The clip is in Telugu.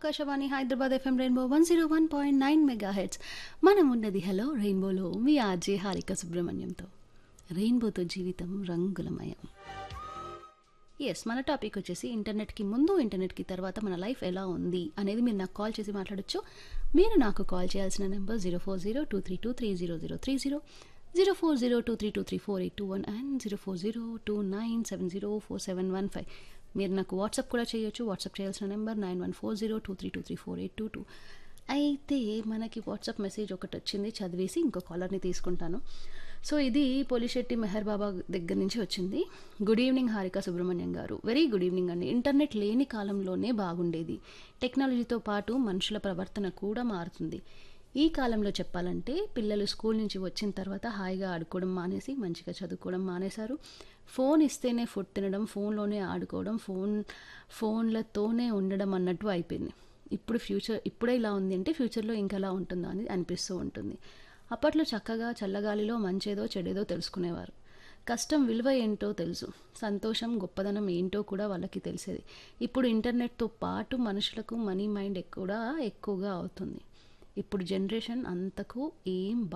Akashvani Hyderabad FM rainbow one zero one point nine megahertz మనం ఉన్నది హలో రెయిన్బోలో మీ ఆర్జే హారిక సుబ్రహ్మణ్యంతో రెయిన్బోతో జీవితం రంగులమయం ఎస్ మన టాపిక్ వచ్చేసి ఇంటర్నెట్కి ముందు ఇంటర్నెట్కి తర్వాత మన లైఫ్ ఎలా ఉంది అనేది మీరు నాకు కాల్ చేసి మాట్లాడొచ్చు మీరు నాకు కాల్ చేయాల్సిన number zero four zero two three two three zero zero three zero zero four zero two three two three four eight two one and zero four zero two nine seven zero four seven one five మీరు నాకు వాట్సాప్ కూడా చేయొచ్చు వాట్సాప్ చేయాల్సిన number nine one four zero two three two three four eight two two అయితే మనకి వాట్సాప్ మెసేజ్ ఒకటి వచ్చింది చదివేసి ఇంకో కాలర్ని తీసుకుంటాను సో ఇది పోలిశెట్టి మెహర్ బాబా దగ్గర నుంచి వచ్చింది good evening Harika Subrahmanyam garu very good evening అండి ఇంటర్నెట్ లేని కాలంలోనే బాగుండేది టెక్నాలజీతో పాటు మనుషుల ప్రవర్తన కూడా మారుతుంది ఈ కాలంలో చెప్పాలంటే పిల్లలు స్కూల్ నుంచి వచ్చిన తర్వాత హాయిగా ఆడుకోవడం మానేసి మంచిగా చదువుకోవడం మానేశారు ఫోన్ ఇస్తేనే ఫుడ్ తినడం ఫోన్లోనే ఆడుకోవడం ఫోన్ ఫోన్లతోనే ఉండడం అన్నట్టు అయిపోయింది ఇప్పుడు ఫ్యూచర్ ఇప్పుడే ఇలా ఉంది అంటే ఫ్యూచర్లో ఇంకా ఎలా ఉంటుందో అని అనిపిస్తూ ఉంటుంది అప్పట్లో చక్కగా చల్లగాలిలో మంచేదో చెడేదో తెలుసుకునేవారు కష్టం విలువ ఏంటో తెలుసు సంతోషం గొప్పదనం ఏంటో కూడా వాళ్ళకి తెలిసేది ఇప్పుడు ఇంటర్నెట్తో పాటు మనుషులకు మనీ మైండ్ కూడా ఎక్కువగా అవుతుంది ఇప్పుడు జనరేషన్ అంతకు ఏం